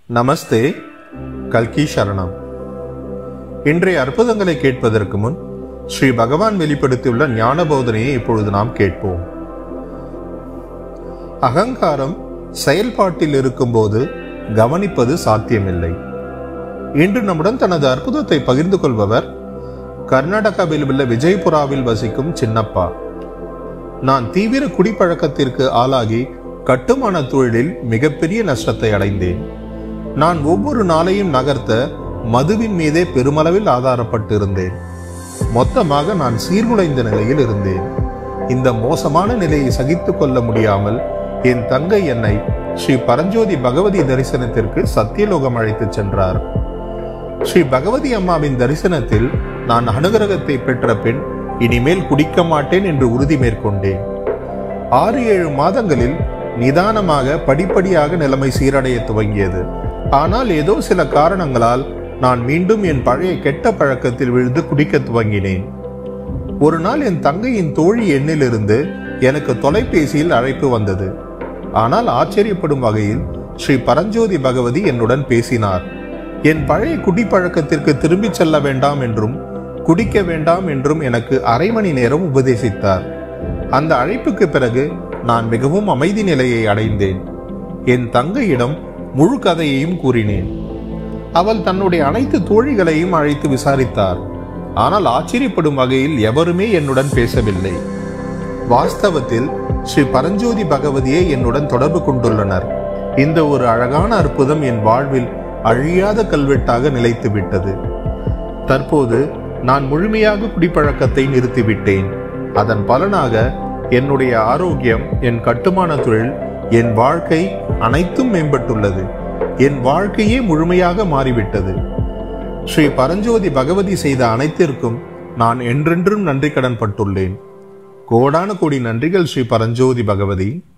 நமஸ்தே கல்கி சரணம் இன்றைய அற்புதங்களை கேட்பதற்கு முன் ஸ்ரீ பகவான் வெளிப்படுத்தியுள்ள ஞான போதனையை இப்பொழுது நாம் கேட்போம் அகங்காரம் செயல்பாட்டில் இருக்கும்போது கவனிப்பது சாத்தியமில்லை இன்று நம்முடன் தனது அற்புதத்தை பகிர்ந்து கொள்பவர் கர்நாடகாவில் உள்ள விஜயபுராவில் வசிக்கும் சின்னப்பா நான் தீவிர குடிப்பழக்கத்திற்கு ஆளாகி கட்டுமான தொழிலில் மிகப்பெரிய நஷ்டத்தை அடைந்தேன் நான் ஒவ்வொரு நாளையும் நகர்த்த மதுவின் மீதே பெருமளவில் ஆதாரப்பட்டிருந்தேன் மொத்தமாக நான் சீர்குலைந்த நிலையில் இருந்தேன் இந்த மோசமான நிலையை சகித்துக் கொள்ள முடியாமல் என் தங்கை என்னை ஸ்ரீ பரஞ்சோதி பகவதி தரிசனத்திற்கு சத்தியலோகம் அழைத்துச் சென்றார் ஸ்ரீ பகவதி அம்மாவின் தரிசனத்தில் நான் அனுகிரகத்தை பெற்ற பின் இனிமேல் குடிக்க மாட்டேன் என்று உறுதி மேற்கொண்டேன் ஆறு ஏழு மாதங்களில் நிதானமாக படிப்படியாக நிலைமை சீரடைய துவங்கியது ஆனால் ஏதோ சில காரணங்களால் நான் மீண்டும் என் பழைய கெட்ட பழக்கத்தில் விழுந்து குடிக்க துவங்கினேன் ஒரு நாள் என் தங்கையின் தோழி எண்ணிலிருந்து எனக்கு தொலைபேசியில் அழைப்பு வந்தது ஆனால் ஆச்சரியப்படும் வகையில் ஸ்ரீ பரஞ்சோதி பகவதி என்னுடன் பேசினார் என் பழைய குடிப்பழக்கத்திற்கு திரும்பிச் செல்ல வேண்டாம் என்றும் குடிக்க வேண்டாம் என்றும் எனக்கு அரை மணி நேரம் உபதேசித்தார் அந்த அழைப்புக்கு பிறகு நான் மிகவும் அமைதி நிலையை அடைந்தேன் என் தங்கையிடம் முழு கதையையும் கூறினேன் அவள் தன்னுடைய அனைத்து தோழிகளையும் அழைத்து விசாரித்தார் ஆனால் ஆச்சரியப்படும் வகையில் எவருமே என்னுடன் பேசவில்லை வாஸ்தவத்தில் ஸ்ரீ பரஞ்சோதி பகவதியே என்னுடன் தொடர்பு கொண்டுள்ளனர் இந்த ஒரு அழகான அற்புதம் என் வாழ்வில் அழியாத கல்வெட்டாக நிலைத்து விட்டது தற்போது நான் முழுமையாக குடிப்பழக்கத்தை நிறுத்திவிட்டேன் அதன் பலனாக என்னுடைய ஆரோக்கியம் என் கட்டுமான தொழில் என் வாழ்க்கை அனைத்தும் மேம்பட்டுள்ளது என் வாழ்க்கையே முழுமையாக மாறிவிட்டது ஸ்ரீ பரஞ்சோதி பகவதி செய்த அனைத்திற்கும் நான் என்றென்றும் நன்றி கடன் பட்டுள்ளேன் கோடான கோடி நன்றிகள் ஸ்ரீ பரஞ்சோதி பகவதி